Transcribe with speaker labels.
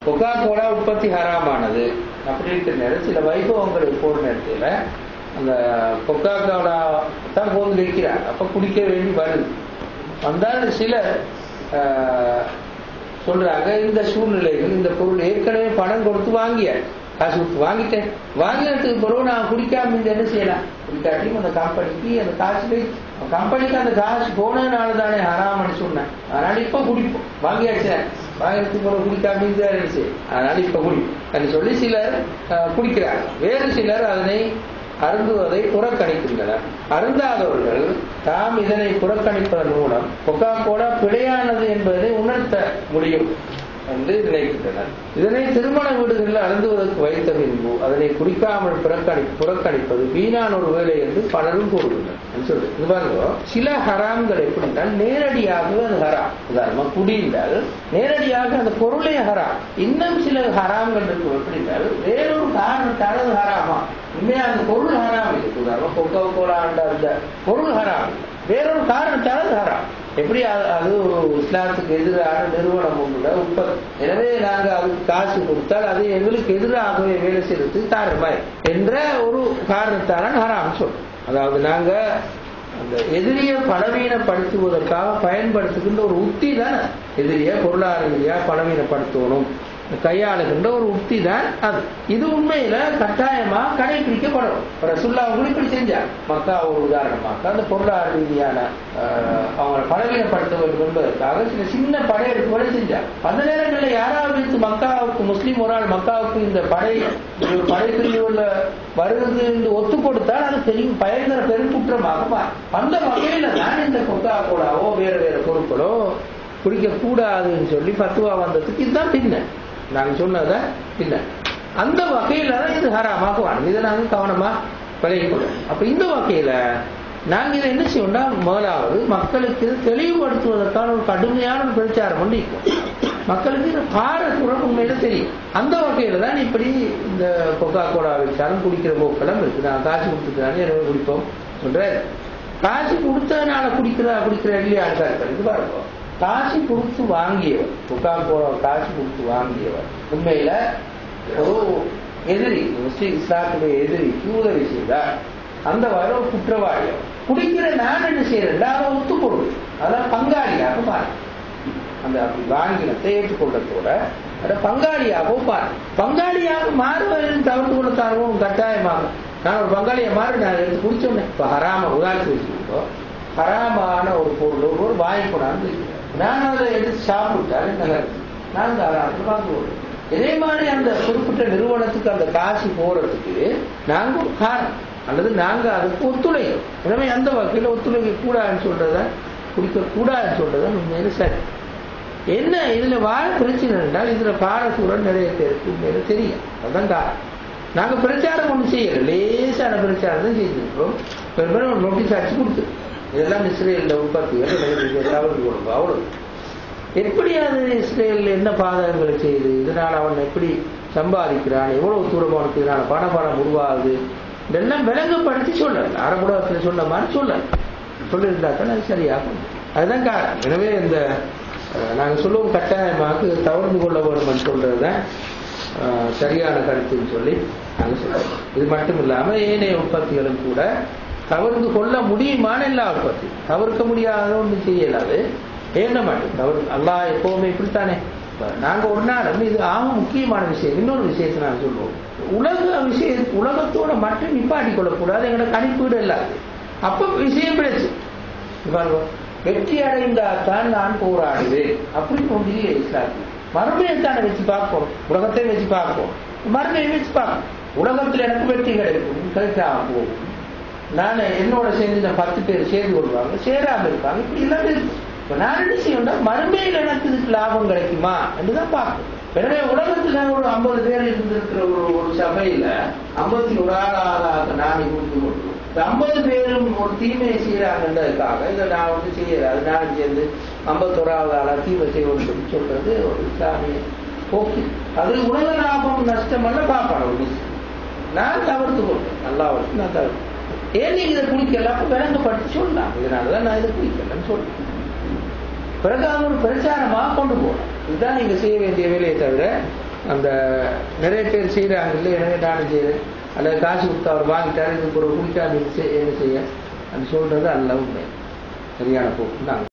Speaker 1: கொக்கா கோலா உற்பத்தி ஹராமானது அப்படி இருக்கிற நேரம் சில வைபவங்களுக்கு போற நேரத்துல அந்த கொக்கா கோலா தான் போந்து வைக்கிறாங்க அப்ப குடிக்க வேண்டி வருது வந்தால் சிலர் ஆஹ், சொல்றாங்க இந்த சூழ்நிலைகள் இந்த பொருள் ஏற்கனவே பணம் கொடுத்து வாங்கிய காசு கொடுத்து வாங்கிட்டேன் வாங்கினதுக்கு பிறகு நான் குடிக்காம இந்த என்ன செய்யலாம் குடிக்காட்டியும் அந்த கம்பெனிக்கு அந்த காசு போய் கம்பெனிக்கு அந்த காசு போனதுனால தானே ஹராமன்னு சொன்னேன் அதனால இப்ப குடிப்போம் வாங்கியாச்சு வாங்கினதுக்கு பிறகு குடிக்காம இந்த என்ன செய்யும் அதனால இப்ப குடிப்போம் சொல்லி சிலர் ஆஹ், குடிக்கிறாங்க வேறு சிலர் அதனை அருந்துவதை புறக்கணிக்கின்றனர் அருந்தாதவர்கள் தாம் இதனை புறக்கணிப்பதன் மூலம் கொக்கா கோலா பிழையானது என்பதை உணர்த்த முடியும் என்று நினைக்கின்றனர் இதனை திருமண வீடுகளில் அருந்துவதற்கு வைத்த பின்பு அதனை குடிக்காமல் புறக்கணி புறக்கணிப்பது வீணான ஒரு வேலை என்று பலரும் கூறுகின்றனர் சொல்லு இது பாருங்க சில ஹராம்கள் எப்படின்றால் நேரடியாகவே அது ஹராம் உதாரணமா குடி என்றால் நேரடியாக அந்த பொருளே ஹராம் இன்னும் சில ஹராம்கள் இருக்கும் எப்படின்றால் வேறொரு காரணத்தால் அது ஹராமா உண்மையா அந்த பொருள் ஹராம் இருக்கு உதாரணமா கொக்கோ கோலா அந்த பொருள் ஹராம் இல்லை. வேறொரு காரணத்தால் அது ஹராம் எப்படி அது- அது ஒரு இஸ்லாத்துக்கு எதிரான நிறுவனம் ஒன்றுட உற்பத்தி எனவே நாங்க அதுக்கு காசு கொடுத்தால் அது எங்களுக்கு எதிராகவே வேலை செய்யறது தாரமாய் என்ற ஒரு காரணத்தால ஹராம் சொல்றோம் அதாவது நாங்க அந்த எதிரியை பலவீனப்படுத்துவதற்காக பயன்படுத்துகின்ற ஒரு உத்தி தானே எதிரியை பொருளாதார ரீதியா பலவீனப்படுத்தணும் கையாளுகின்ற ஒரு உத்தி தான் அது இது உண்மையில கட்டாயமா கடைபிடிக்கப்படும் ரசுல்லா அவங்க இப்படி செஞ்சார் மக்கா ஒரு உதாரணமாக அந்த பொருளாதார ரீதியான ஆஹ், அவங்களை பலவீனப்படுத்த வேண்டும் என்பதற்காக சில சின்ன படையெடுப்புகளை செஞ்சார் அந்த நேரங்களில் யாராவது எடுத்து மக்காவுக்கு முஸ்லீம் ஒரு ஆள் மக்காவுக்கு இந்த படை ஒரு படைப்பிரிவுல வருகிறது என்று ஒத்து கொடுத்தால் அது பெரிய பயங்கர பெருங்குற்றமாக மாறும். அந்த வகையில தான் இந்த கொக்கா கோலாவோ வேற வேற பொருட்களோ குடிக்க கூடாதுன்னு சொல்லி பத்துவா வந்ததுக்கு இதுதான் பின்ன நாங்க சொன்னத பின்ன அந்த வகையில தான் இது ஹராமாக்குவாங்க இதை நாங்க கவனமா விளைவிக்கணும் அப்ப இந்த வகையில நாங்க இதை என்ன செய்யணும்னா முதலாவது மக்களுக்கு இதை தெளிவுபடுத்துவதற்கான ஒரு கடுமையான ஒரு பிரச்சாரம் ஒன்று இருக்கும் மக்களுக்கு இந்த பாரதூரம் உண்மையில தெரியும் அந்த வகையில தான் இப்படி இந்த கொக்கா கோலா வச்சாலும் குடிக்கிற போக்கெல்லாம் இருக்கு நான் காசு கொடுத்துக்கிறாங்க எனவே குடிப்போம் சொல்ற காசு கொடுத்ததுனால குடிக்கிற குடிக்கிற இல்லையா ஆட்கள் இது பாருங்க காசு கொடுத்து வாங்கியவர் கொக்கா கோலா காசு கொடுத்து வாங்கியவர் உண்மையில ஒரு எதிரி முஸ்லிம் இஸ்லாத்துடைய எதிரிக்கு உதவி செய்தார் அந்த வர ஒரு குற்றவாளி அவர். குடிக்கிற நான் என்ன செய்யறேன் அதை ஒத்துக்கொடு அதான் பங்காளியாக பாரு அந்த அப்படி வாங்கினத்தை ஏற்றுக்கொண்டதோட அதை பங்காளியாக பாரு பங்காளியாக மாறுவதில் தவிர்த்து கொள்ளத்தாகவும் கட்டாயமாகும் நான் ஒரு பங்காளியை மாறி நான் எடுத்து குடிச்சோன்னே இப்ப ஹராம உதாரணத்துக்கு வச்சுக்கிட்டோம் ஹராமான ஒரு பொருள் ஒரு பொருள் வாங்கி கொண்டாந்து வைக்கிறேன். நான் அதை எடுத்து சாப்பிட்டால் என்ன நடக்குது? நான் இந்த ஹராமத்தில் வாங்குவோம் இதே மாதிரி அந்த குறிப்பிட்ட நிறுவனத்துக்கு அந்த காசு போறதுக்கு நாங்க ஒரு காரணம் அல்லது நாங்க அதுக்கு ஒத்துழைக்கிறோம் எனவே அந்த வகையில் ஒத்துழைக்க கூடாதுன்னு சொல்றத குடிக்க கூடாதுன்னு சொல்றத உண்மையில சரி என்ன இதுல வாழ பிரச்சனை என்றால் இதுல பாரசூரன் நிறைய பேருக்கு உண்மையில தெரியும் அதுதான் காரணம் நாங்க பிரச்சாரம் ஒண்ணு செய்யல லேசான பிரச்சாரம் தான் செஞ்சிருக்கோம் பெரும்பாலும் ஒரு நோட்டீஸ் அடிச்சு கொடுத்து இதெல்லாம் இஸ்ரேல்ல உற்பத்திகள் தவறு கொடுக்கும் அவ்வளவு எப்படி அது இஸ்ரேல் என்ன பாதகங்களை செய்யுது இதனால அவன் எப்படி சம்பாதிக்கிறான் எவ்வளவு தூரம் அவனுக்கு இதனால பண பணம் உருவாகுது இதெல்லாம் விளங்கப்படுத்தி சொல்லல அரபுடத்துல சொன்ன மாதிரி சொல்லல சொல்லியிருந்தா தான் அது சரியாகும் அதுதான் காரணம் எனவே இந்த அஹ், நாங்க சொல்லுவோம் கட்டாயமாக தவறு கொள்ள வேண்டும் சொல்றதுதான் அஹ், சரியான கருத்துன்னு சொல்லி நாங்க சொல்றோம் இது மட்டும் இல்லாம ஏனைய உற்பத்திகளும் கூட தவிர்த்து கொள்ள முடியுமான எல்லா உற்பத்தி தவிர்க்க முடியாத ஒன்று செய்யலாது ஏன மாட்டோம் தவறு அல்லாஹ் எப்பவுமே இப்படித்தானே இப்ப நாங்க ஒரு நாளும் இது ஆக முக்கியமான விஷயம் இன்னொரு விஷயத்தை நான் சொல்லுவோம் உலக விஷய உலகத்தோட மட்டும் நிப்பாட்டி கொள்ளக்கூடாது எங்களோட கணிப்பீடு இல்லாது அப்ப விஷயம் பிடிச்சு பாருங்க வெற்றி அடைந்தால்தான் நான் போராடுவேன் அப்படின்னு ஒன்று இல்லை இஸ்லாத்தில் மறுமையைத்தானே வச்சு பார்ப்போம் உலகத்தை வச்சு பார்ப்போம் மறுமையை வச்சு பார்ப்போம் உலகத்தில் எனக்கு வெற்றி கிடைக்கும் கிடைக்காம போகும் நான் என்னோட சேர்ந்து இந்த பத்து பேர் சேர்ந்து கொள்வாங்க சேராம இருப்பாங்க இப்படி எல்லாம் இருக்கு இப்ப நான் என்ன செய்யணும்னா மறுமையில் எனக்கு இதுக்கு லாபம் கிடைக்குமா என்றுதான் பார்க்கணும் எனவே உலகத்துல ஒரு ஐம்பது பேர் இருந்திருக்கிற ஒரு ஒரு சபையில ஐம்பத்தி ஒரு ஆளாக நான் இருந்து கொண்டு இந்த ஐம்பது பேரும் ஒரு தீமையை செய்யறாங்கன்றதுக்காக இதை நான் வந்து செய்யல அது நான் சேர்ந்து ஐம்பத்தோராவது ஆளா தீமை செய்யணும்னு சொல்றது ஒரு இஸ்லாமிய போக்கு அது உலக லாபம் நஷ்டம் அல்ல பார்ப்பான் ஒரு முஸ்லிம் நான் தவிர்த்து கொள்றேன் நல்லா வச்சு நான் தவிர்த்து ஏன் நீங்க இதை குடிக்கல அப்ப விளங்கப்படுத்தி சொல்லலாம் இதனாலதான் நான் இதை குடிக்கலன்னு சொல்றேன் பிறகு அது ஒரு பிரச்சாரமா கொண்டு போகணும் இதுதான் நீங்க செய்ய வேண்டிய வேலையை தவிர அந்த நிறைய பேர் செய்கிறாங்க இல்லை எனவே நானும் செய்கிறேன் அல்லது காசு கொடுத்து அவர் வாங்கிட்டாரு இதுக்கு ஒரு குடிக்காம இது செய்- என்ன செய்ய அது சொல்றது அல்ல உண்மை சரியான போக்கு நாங்கள்